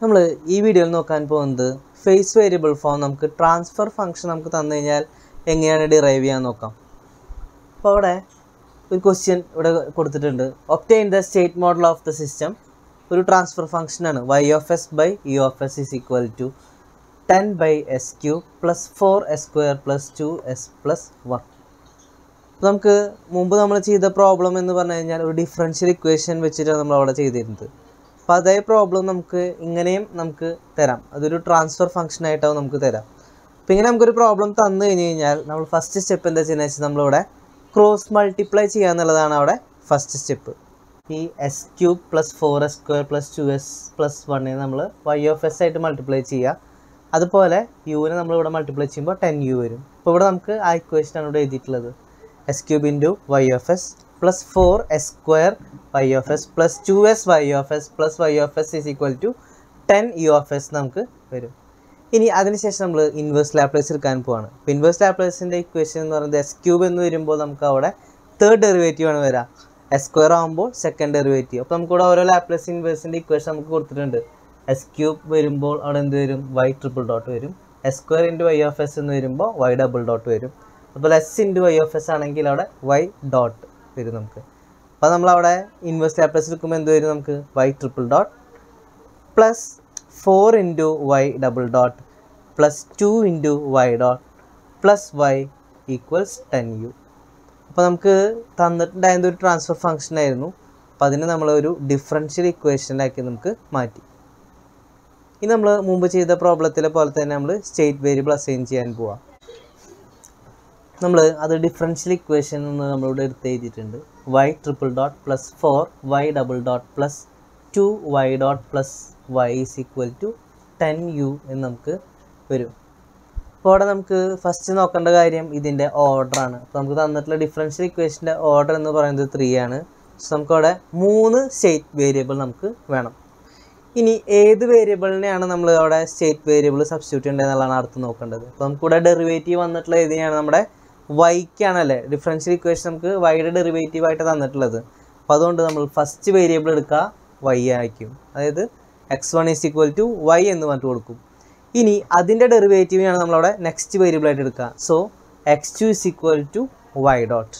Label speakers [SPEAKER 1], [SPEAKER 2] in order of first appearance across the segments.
[SPEAKER 1] നമ്മൾ ഈ വീഡിയോയിൽ നോക്കാൻ പോകുന്നത് ഫേസ് വേരിയബിൾ ഫോം നമുക്ക് ട്രാൻസ്ഫർ ഫംഗ്ഷൻ നമുക്ക് തന്നു കഴിഞ്ഞാൽ എങ്ങനെയാണ് ഡിറൈവ് ചെയ്യാൻ നോക്കാം അപ്പോൾ അവിടെ ഒരു ക്വസ്റ്റ്യൻ ഇവിടെ കൊടുത്തിട്ടുണ്ട് obtain the state model of the system ഒരു ട്രാൻസ്ഫർ ഫംഗ്ഷനാണ് Y of S by E of S is equal to ten by S cube plus four S square plus two S plus one നമുക്ക് മുമ്പ് നമ്മൾ ചെയ്ത problem എന്ന് പറഞ്ഞു കഴിഞ്ഞാൽ ഒരു ഡിഫറൻഷ്യൽ ഇക്വേഷൻ വെച്ചിട്ടാണ് നമ്മൾ അവിടെ ചെയ്തിരുന്നത് അപ്പോൾ അതേ പ്രോബ്ലം നമുക്ക് ഇങ്ങനെയും നമുക്ക് തരാം അതൊരു ട്രാൻസ്ഫർ ഫംഗ്ഷൻ ആയിട്ടാവും നമുക്ക് തരാം അപ്പോൾ ഇങ്ങനെ നമുക്കൊരു പ്രോബ്ലം തന്നു കഴിഞ്ഞ് കഴിഞ്ഞാൽ നമ്മൾ ഫസ്റ്റ് സ്റ്റെപ്പ് എന്താ ചെയ്യുന്നത് വെച്ചാൽ നമ്മളിവിടെ ക്രോസ് മൾട്ടിപ്ലൈ ചെയ്യുക എന്നുള്ളതാണ് അവിടെ ഫസ്റ്റ് സ്റ്റെപ്പ് ഈ S cube plus four S square plus two S plus വണ്ണിന് നമ്മൾ വൈ ഓഫ് എസ് ആയിട്ട് മൾട്ടിപ്ലൈ ചെയ്യുക അതുപോലെ യുവിനെ നമ്മൾ ഇവിടെ മൾട്ടിപ്ലൈ ചെയ്യുമ്പോൾ ടെൻ യു വരും അപ്പോൾ ഇവിടെ നമുക്ക് ആ ഇക്വേഷനാണ് ഇവിടെ എഴുതിയിട്ടുള്ളത് S cube into Y of S plus four S square Y of S plus two S Y of S plus Y of S is equal to ten U of S നമുക്ക് വരും ഇനി അതിനുശേഷം നമ്മൾ ഇൻവേഴ്സ് ലാപ്ലേസ് എടുക്കാൻ പോവാണ് അപ്പോൾ inverse ലാപ്ലേസിൻ്റെ equation എന്ന് പറയുന്നത് എസ് ക്യൂബ് എന്ന് വരുമ്പോൾ നമുക്ക് അവിടെ തേർഡ് ഡെറിവേറ്റീവ് ആണ് വരിക എസ് സ്ക്വയർ ആകുമ്പോൾ സെക്കൻഡ് ഡെറിവേറ്റീവ് അപ്പോൾ നമുക്കിവിടെ ഓരോ ലാപ്ലേസ് ഇൻവേഴ്സിൻ്റെ ഇക്വേഷൻ നമുക്ക് കൊടുത്തിട്ടുണ്ട് എസ് ക്യൂബ് വരുമ്പോൾ അവിടെ എന്ത് വരും വൈ ട്രിപ്പിൾ ഡോട്ട് വരും S square into Y of S എന്ന് വരുമ്പോൾ വൈ ഡബിൾ ഡോട്ട് വരും അപ്പോൾ S into Y of S ആണെങ്കിൽ അവിടെ വൈ ഡോട്ട് വരും നമുക്ക് അപ്പോൾ നമ്മളവിടെ ഇൻവേഴ്സ് ലാപ്ലേസ് എടുക്കുമ്പോൾ എന്ത് വരും നമുക്ക് Y triple dot plus four into Y double dot plus two into Y dot plus Y equals ten U അപ്പോൾ നമുക്ക് തന്നിട്ടുണ്ടായത് ഒരു ട്രാൻസ്ഫർ ഫംഗ്ഷൻ ആയിരുന്നു അപ്പോൾ അതിനെ നമ്മൾ ഒരു ഡിഫറൻഷ്യൽ ഇക്വേഷനിലാക്കി നമുക്ക് മാറ്റി ഇനി നമ്മൾ മുമ്പ് ചെയ്ത പ്രോബ്ലത്തിലെ പോലെ തന്നെ നമ്മൾ സ്റ്റേറ്റ് വേരിയബിൾ അസൈൻ ചെയ്യാൻ പോവാം നമ്മൾ അത് ഡിഫറൻഷ്യൽ ഇക്വേഷൻ എന്ന് നമ്മളിവിടെ എടുത്ത് എഴുതിയിട്ടുണ്ട് Y triple dot plus four Y double dot plus two Y dot plus Y is equal to ten U എന്ന് നമുക്ക് വരും അപ്പോൾ അവിടെ നമുക്ക് ഫസ്റ്റ് നോക്കേണ്ട കാര്യം ഇതിൻ്റെ ഓർഡറാണ് അപ്പോൾ നമുക്ക് തന്നിട്ടുള്ള ഡിഫറൻഷ്യൽ ഇക്വേഷൻ്റെ ഓർഡർ എന്ന് പറയുന്നത് ത്രീ ആണ് സോ നമുക്കവിടെ മൂന്ന് സ്റ്റേറ്റ് വേരിയബിൾ നമുക്ക് വേണം ഇനി ഏത് വേരിയബിളിനെയാണ് നമ്മൾ അവിടെ സ്റ്റേറ്റ് വേരിയബിൾ സബ്സ്റ്റിറ്റ്യൂട്ട് ചെയ്യേണ്ടത് എന്നുള്ളതാണ് അടുത്ത് നോക്കേണ്ടത് അപ്പോൾ നമുക്കിവിടെ ഡെറിവേറ്റീവ് വന്നിട്ടുള്ള ഏതിനാണ് നമ്മുടെ വൈക്കാണല്ലേ ഡിഫറൻഷ്യൽ ഇക്വേഷൻ നമുക്ക് വൈയുടെ ഡെറിവേറ്റീവ് ആയിട്ട് തന്നിട്ടുള്ളത് അപ്പോൾ അതുകൊണ്ട് നമ്മൾ ഫസ്റ്റ് വേരിയബിൾ എടുക്കുക വൈ ആയിരിക്കും അതായത് X one is equal to Y എന്ന് പറഞ്ഞിട്ട് കൊടുക്കും ഇനി അതിൻ്റെ ഡെറിവേറ്റീവിനാണ് നമ്മളവിടെ നെക്സ്റ്റ് വേരിയബിൾ ആയിട്ട് എടുക്കുക so X two is equal to Y dot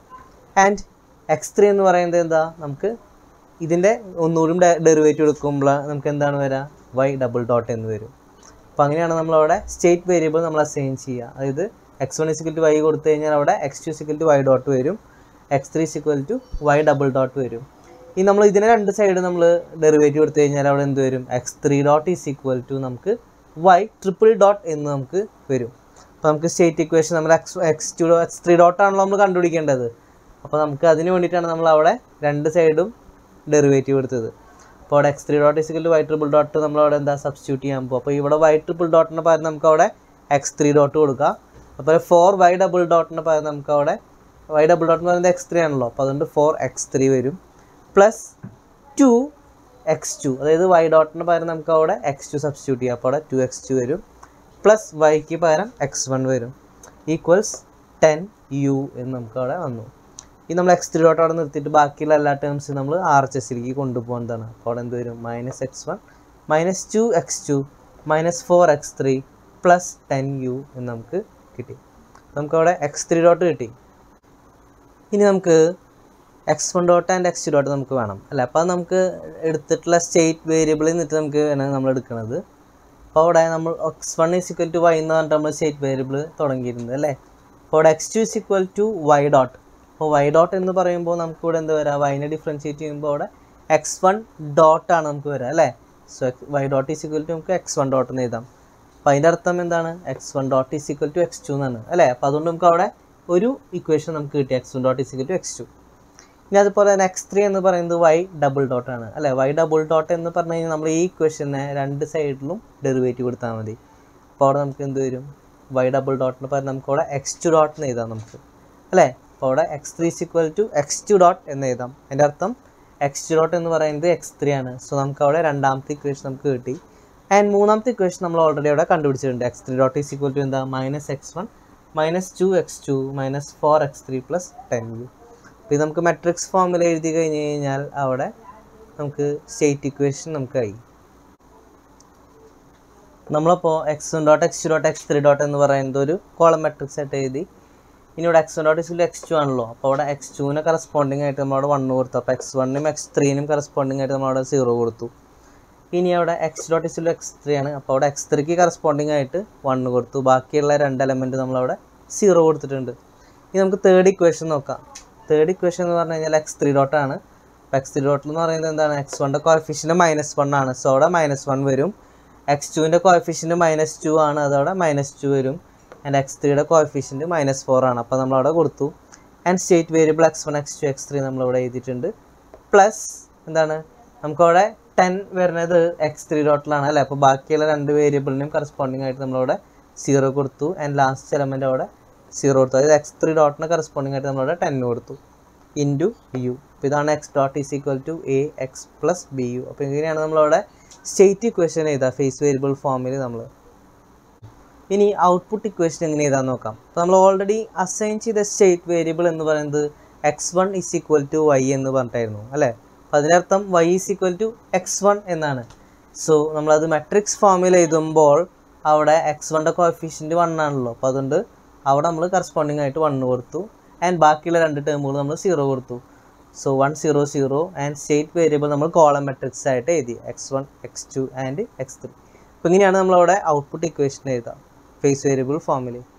[SPEAKER 1] and X three എന്ന് പറയുന്നത് എന്താ നമുക്ക് ഇതിൻ്റെ ഒന്നുകൂടി ഡെറിവേറ്റീവ് എടുക്കുമ്പോൾ നമുക്ക് എന്താണ് വരിക വൈ ഡബിൾ ഡോട്ട് എന്ന് വരും അപ്പോൾ അങ്ങനെയാണ് നമ്മളവിടെ സ്റ്റേറ്റ് വേരിയബിൾ നമ്മൾ അസൈൻ ചെയ്യുക അതായത് X one is equal to Y കൊടുത്തു കഴിഞ്ഞാൽ അവിടെ X two is equal to Y dot വരും X three is equal to Y double dot വരും ഈ നമ്മൾ ഇതിനെ രണ്ട് സൈഡ് നമ്മൾ ഡെറിവേറ്റീവ് എടുത്തു കഴിഞ്ഞാൽ അവിടെ എന്ത് വരും X three dot is equal to നമുക്ക് വൈ ട്രിപ്പിൾ ഡോട്ട് എന്ന് നമുക്ക് വരും അപ്പോൾ നമുക്ക് സ്റ്റേറ്റ് ഇക്വേഷൻ നമ്മൾ X X two X three ഡോട്ടാണല്ലോ നമ്മൾ കണ്ടുപിടിക്കേണ്ടത് അപ്പോൾ നമുക്ക് അതിന് വേണ്ടിയിട്ടാണ് നമ്മൾ അവിടെ രണ്ട് സൈഡും ഡെറിവേറ്റീവ് എടുത്തത് അപ്പോൾ അവിടെ X three dot is equal to Y triple dot നമ്മളവിടെ എന്താ സബ്സ്റ്റിറ്റ്യൂട്ട് ചെയ്യാൻ പോകും അപ്പോൾ ഇവിടെ വൈ ട്രിപ്പിൾ ഡോട്ടിന് പകരം നമുക്ക് അവിടെ എക്സ് ത്രീ ഡോട്ട് കൊടുക്കാം അപ്പോൾ ഫോർ വൈ ഡബിൾ ഡോട്ടിന് പകരം നമുക്ക് അവിടെ വൈ ഡബിൾ ഡോട്ട് എന്ന് പറയുന്നത് എക്സ് ത്രീ ആണല്ലോ അപ്പോൾ അതുകൊണ്ട് ഫോർ എക്സ് ത്രീ വരും പ്ലസ് ടു എക്സ് ടു അതായത് വൈ ഡോട്ടിന് പകരം നമുക്ക് അവിടെ എക്സ് ടു സബ്സ്റ്റിറ്റ്യൂട്ട് ചെയ്യാം അപ്പോൾ അവിടെ ടു എക്സ് ടു വരും പ്ലസ് വൈക്ക് പകരം എക്സ് വൺ വരും ഈക്വൽസ് ടെൻ യു എന്ന് നമുക്ക് അവിടെ വന്നു ഈ നമ്മൾ എക്സ് ത്രീ ഡോട്ട് അവിടെ നിർത്തിയിട്ട് ബാക്കിയുള്ള എല്ലാ ടേംസും നമ്മൾ ആർ എച്ച് എസിലേക്ക് കൊണ്ടുപോകുന്നതാണ് അപ്പോൾ അവിടെ എന്ത് വരും minus X one minus two X two minus four X three plus ten U എന്ന് നമുക്ക് കിട്ടി നമുക്കവിടെ എക്സ് ത്രീ ഡോട്ട് കിട്ടി ഇനി നമുക്ക് X one dot and X two dot നമുക്ക് വേണം അല്ല അപ്പോൾ അത് നമുക്ക് എടുത്തിട്ടുള്ള സ്റ്റേറ്റ് വേരിയബിളിൽ നിന്നിട്ട് നമുക്ക് വേണം നമ്മൾ എടുക്കുന്നത് അപ്പോൾ അവിടെ നമ്മൾ X one is equal to Y എന്ന് പറഞ്ഞിട്ട് നമ്മൾ സ്റ്റേറ്റ് വേരിയബിൾ തുടങ്ങിയിരുന്നത് അല്ലേ അപ്പോൾ അവിടെ X two is equal to Y dot അപ്പോൾ വൈ ഡോട്ട് എന്ന് പറയുമ്പോൾ നമുക്ക് ഇവിടെ എന്താ വരിക വൈനെ ഡിഫറൻഷിയേറ്റ് ചെയ്യുമ്പോൾ അവിടെ എക്സ് വൺ ഡോട്ടാണ് നമുക്ക് വരിക അല്ലേ so Y dot is equal to നമുക്ക് എക്സ് വൺ ഡോട്ട് എന്ന് എഴുതാം അപ്പോൾ അതിൻ്റെ അർത്ഥം എന്താണ് X one dot is equal to X two എന്നാണ് അല്ലേ അപ്പോൾ അതുകൊണ്ട് നമുക്ക് അവിടെ ഒരു ഇക്വേഷൻ നമുക്ക് കിട്ടി X one dot is equal to X two ഇനി അതുപോലെ തന്നെ എക്സ് ത്രീ എന്ന് പറയുന്നത് വൈ ഡബിൾ ഡോട്ട് ആണ് അല്ലേ വൈ ഡബിൾ ഡോട്ട് എന്ന് പറഞ്ഞു കഴിഞ്ഞാൽ നമ്മൾ ഈ ഇക്വേഷനെ രണ്ട് സൈഡിലും ഡെറിവേറ്റീവ് കൊടുത്താൽ മതി അപ്പോൾ അവിടെ നമുക്ക് എന്ത് വരും വൈ ഡബിൾ ഡോട്ടിന് പകരം നമുക്ക് അവിടെ എക്സ് ടു ഡോട്ട് എന്ന് എഴുതാം നമുക്ക് അല്ലേ അപ്പോൾ അവിടെ X three equal to X two dot എന്ന് എഴുതാം അതിൻ്റെ അർത്ഥം എക്സ് ടു ഡോട്ട് എന്ന് പറയുന്നത് എക്സ് ത്രീ ആണ് സോ നമുക്ക് അവിടെ രണ്ടാമത്തെ ഇക്വേഷൻ നമുക്ക് കിട്ടി ആൻഡ് മൂന്നാമത്തെ ഇക്വേഷൻ നമ്മൾ ഓൾറെഡി അവിടെ കണ്ടുപിടിച്ചിട്ടുണ്ട് X three dot is equal to എന്താ minus X one minus two X two minus four X three plus ten U അപ്പോൾ ഇത് നമുക്ക് മെട്രിക്സ് ഫോമിൽ എഴുതി കഴിഞ്ഞ് കഴിഞ്ഞാൽ അവിടെ നമുക്ക് സ്റ്റേറ്റ് ഇക്വേഷൻ നമുക്കായി നമ്മളപ്പോൾ X one dot X two dot X three dot എന്ന് പറയുന്നത് ഒരു കോളം മെട്രിക്സ് ആയിട്ട് എഴുതി ഇനി ഇവിടെ X one dot is equal X two ആണല്ലോ അപ്പോൾ അവിടെ എക്സ് ടുവിന് കറസ്പോണ്ടിങ് ആയിട്ട് നമ്മളവിടെ വണ്ണ് കൊടുത്തു അപ്പോൾ എക്സ് വണ്ണിനും എക്സ് ത്രീനും കറസ്പോണ്ടിങ് ആയിട്ട് നമ്മളവിടെ സീറോ കൊടുത്തു ഇനി അവിടെ X dot is equal X three ആണ് അപ്പോൾ അവിടെ എക്സ് ത്രീക്ക് കറസ്പോണ്ടിങ് ആയിട്ട് വണ്ണ് കൊടുത്തു ബാക്കിയുള്ള രണ്ട് എലമെൻറ്റ് നമ്മളവിടെ സീറോ കൊടുത്തിട്ടുണ്ട് ഇനി നമുക്ക് തേർഡ് ഇക്വേഷൻ നോക്കാം തേർഡ് ഇക്വേഷൻ എന്ന് പറഞ്ഞു കഴിഞ്ഞാൽ എക്സ് ത്രീ ഡോട്ടാണ് അപ്പോൾ എക്സ് ത്രീ ഡോട്ട് എന്ന് പറയുന്നത് എന്താണ് എക്സ് വണ്ണിൻ്റെ കോഫിഷ്യൻ്റ് മൈനസ് വൺ ആണ് സോ അവിടെ മൈനസ് വൺ വരും എക്സ് ടുവിൻ്റെ കോഫിഷ്യൻ്റ് മൈനസ് ടു ആണ് അതവിടെ മൈനസ് ടു വരും ആൻഡ് എക്സ് ത്രീയുടെ കോഫിഷ്യൻ്റ് മൈനസ് ഫോർ ആണ് അപ്പോൾ നമ്മളവിടെ കൊടുത്തു and state variable X one X two X three നമ്മളിവിടെ എഴുതിയിട്ടുണ്ട് പ്ലസ് എന്താണ് നമുക്കവിടെ ടെൻ വരുന്നത് എക്സ് ത്രീ ഡോട്ടിലാണ് അല്ലേ അപ്പോൾ ബാക്കിയുള്ള രണ്ട് വേരിയബിളിനും കറസ്പോണ്ടിങ് ആയിട്ട് നമ്മളവിടെ സീറോ കൊടുത്തു ആൻഡ് ലാസ്റ്റ് എലമെൻ്റ് അവിടെ സീറോ കൊടുത്തു അതായത് എക്സ് ത്രീ ഡോട്ടിന് കറസ്പോണ്ടിങ് ആയിട്ട് നമ്മളവിടെ ടെൻ കൊടുത്തു ഇൻറ്റു ബി യു അപ്പോൾ ഇതാണ് x dot is equal to A x plus B u അപ്പോൾ ഇങ്ങനെയാണ് നമ്മളവിടെ സ്റ്റേറ്റ് ഇക്വേഷൻ എഴുതുക ഫേസ് വേരിയബിൾ ഫോമിൽ നമ്മൾ ഇനി ഔട്ട്പുട്ട് ഇക്വേഷൻ എങ്ങനെ എഴുതാൻ നോക്കാം അപ്പോൾ നമ്മൾ ഓൾറെഡി അസൈൻ ചെയ്ത സ്റ്റേറ്റ് വേരിയബിൾ എന്ന് പറയുന്നത് x one is equal to Y എന്ന് പറഞ്ഞിട്ടായിരുന്നു അല്ലേ അപ്പോൾ അതിനർത്ഥം y is equal to x one എന്നാണ് സോ നമ്മളത് മെട്രിക്സ് ഫോമിൽ എഴുതുമ്പോൾ അവിടെ എക്സ് വണ്ടെ കോഫിഷ്യൻറ്റ് വൺ ആണല്ലോ അപ്പോൾ അതുകൊണ്ട് അവിടെ നമ്മൾ കറസ്പോണ്ടിങ് ആയിട്ട് വണ്ണ് കൊടുത്തു ആൻഡ് ബാക്കിയുള്ള രണ്ട് ടേമുകൾ നമ്മൾ സീറോ കൊടുത്തു so one zero zero and state variable നമ്മൾ കോളം മെട്രിക്സ് ആയിട്ട് എഴുതി x one X two and X three അപ്പോൾ ഇങ്ങനെയാണ് നമ്മളവിടെ ഔട്ട്പുട്ട് ഇക്വേഷൻ എഴുതുക ഫേസ് വേരിയബിൾ ഫോമിൽ